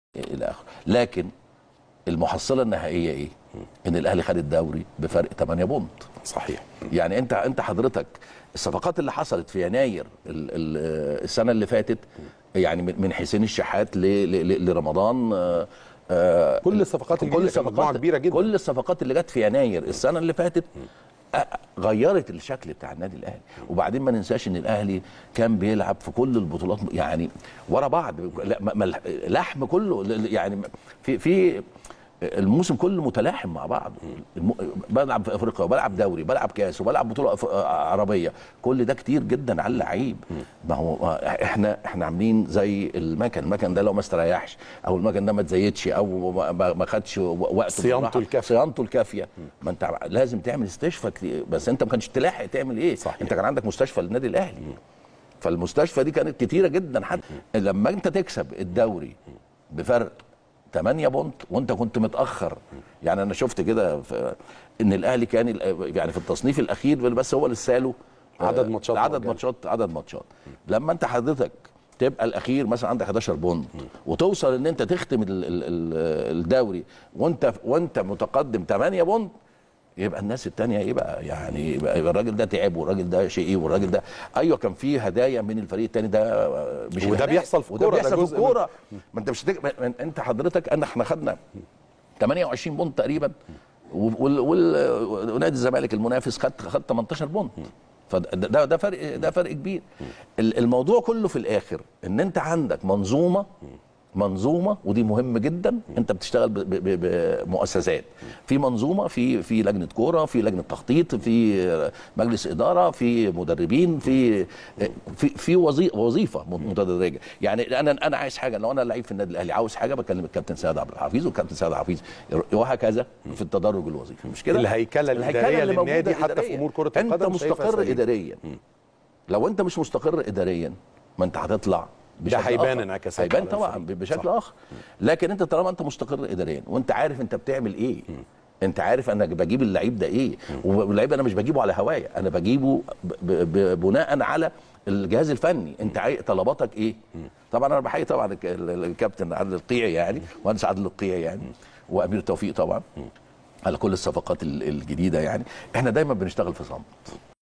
الى اخره لكن المحصله النهائيه ايه ان الاهلي خد الدوري بفرق 8 بونت صحيح يعني انت انت حضرتك الصفقات اللي حصلت في يناير ال- ال- السنه اللي فاتت يعني من من حسين الشحات ل- ل- ل- لرمضان آه، آه، كل الصفقات الجديدة كانت مجموعة كبيرة جدا. كل الصفقات اللي جت في يناير السنه اللي فاتت آه، غيرت الشكل بتاع النادي الاهلي وبعدين ما ننساش ان الاهلي كان بيلعب في كل البطولات يعني ورا بعض لا، ما- ما- لحم كله يعني في في الموسم كله متلاحم مع بعض الم... بلعب في افريقيا وبلعب دوري بلعب كاس وبلعب بطوله أف... عربيه كل ده كتير جدا على اللعيب ما هو احنا احنا عاملين زي المكن المكن ده لو ما استريحش او المكن ده ما اتزيتش او ما- ما ما خدش وقت صيانته الكافية. صيانته الكافيه ما انت لازم تعمل استشفى كتير بس انت ما كانش تلاحق تعمل ايه صحيح. انت كان عندك مستشفى للنادي الاهلي فالمستشفى دي كانت كتيره جدا حتى لما انت تكسب الدوري بفرق 8 بونت وانت كنت متاخر يعني انا شفت كده في- ان الاهلي كان ال- يعني في التصنيف الاخير بس هو لسه له عدد ماتشات عدد مؤجلة. ماتشات عدد ماتشات لما انت حضرتك تبقى الاخير مثلا عندك 11 بونت وتوصل ان انت تختم ال- ال- ال- الدوري وانت وانت متقدم 8 بونت يبقى الناس التانية ايه بقى يعني يبقى يبقى الراجل ده تعب والراجل ده شيء ايه والراجل ده ايوه كان فيه هدايا من الفريق التاني ده مش وده الهدايا. بيحصل في وده الكورة، ده بيحصل في جزء من- الكوره ما انت مش هتك... ما- ما- انت حضرتك انا احنا خدنا 28 بونت تقريبا وال... وال... ونادي الزمالك المنافس خد خد 18 بونت فده ده, ده فرق ده فرق كبير ال- الموضوع كله في الاخر ان انت عندك منظومه منظومه ودي مهم جدا انت بتشتغل ب- ب- ب- بمؤسسات في منظومه في في لجنه كوره في لجنه تخطيط في مجلس اداره في مدربين في في في وظي- وظيفه متدرجه يعني انا انا عايز حاجه لو انا لعيب في النادي الاهلي عاوز حاجه بكلم الكابتن سيد عبد الحفيظ والكابتن سيد عبد الحفيظ وهكذا في التدرج الوظيفي مش كده الهيكلة الإدارية اللي موجودة للنادي حتى في إدارية. أمور كرة انت القدم شايفها مستقر سليمة. اداريا لو انت مش مستقر اداريا ما انت هتطلع بشكل هيبان آخر. انعكاسات هيبان على طبعا الفريق. بشكل صح. اخر لكن انت طالما انت مستقر اداريا وانت عارف انت بتعمل ايه انت عارف انا بجيب اللعيب ده ايه واللعيب انا مش بجيبه على هوايا انا بجيبه ب- ب- بناء على الجهاز الفني انت عاي... طلباتك ايه طبعا انا بحيي طبعا الك- ال- الكابتن عادل القيعي يعني مهندس عادل القيعي يعني وامير توفيق طبعا على كل الصفقات ال- الجديده يعني احنا دايما بنشتغل في صمت